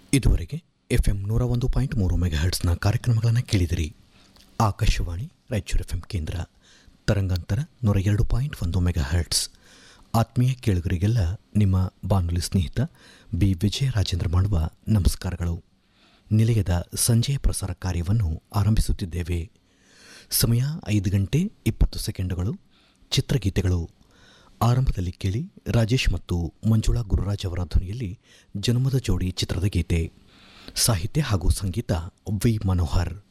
ಇದುವರೆಗೆ F M ನೂರ ಒಂದು ಪಾಯಿಂಟ್ ಮೂರು ಮೆಗಾಹರ್ಟ್ಸ್ನ ಕಾರ್ಯಕ್ರಮಗಳನ್ನು ಕೇಳಿದಿರಿ ಆಕಾಶವಾಣಿ ರಾಯಚೂರು ಎಫ್ ಎಂ ಕೇಂದ್ರ ತರಂಗಾಂತರ ನೂರ ಎರಡು ಪಾಯಿಂಟ್ ಒಂದು ಮೆಗಾಹರ್ಟ್ಸ್ ಆತ್ಮೀಯ ಕೇಳುಗರಿಗೆಲ್ಲ ನಿಮ್ಮ ಬಾನುಲಿ ಸ್ನೇಹಿತ ಬಿ ವಿಜಯರಾಜೇಂದ್ರ ಮಾಡುವ ನಮಸ್ಕಾರಗಳು ನಿಲಯದ ಸಂಜೆಯ ಪ್ರಸಾರ ಕಾರ್ಯವನ್ನು ಆರಂಭಿಸುತ್ತಿದ್ದೇವೆ ಸಮಯ ಐದು ಗಂಟೆ ಇಪ್ಪತ್ತು ಸೆಕೆಂಡುಗಳು ಚಿತ್ರಗೀತೆಗಳು ಆರಂಭದಲ್ಲಿ ಕೇಳಿ ರಾಜೇಶ್ ಮತ್ತು ಮಂಜುಳಾ ಗುರುರಾಜ್ ಅವರ ಧ್ವನಿಯಲ್ಲಿ ಜನ್ಮದ ಜೋಡಿ ಚಿತ್ರದ ಗೀತೆ ಸಾಹಿತ್ಯ ಹಾಗೂ ಸಂಗೀತ ವಿ ಮನೋಹರ್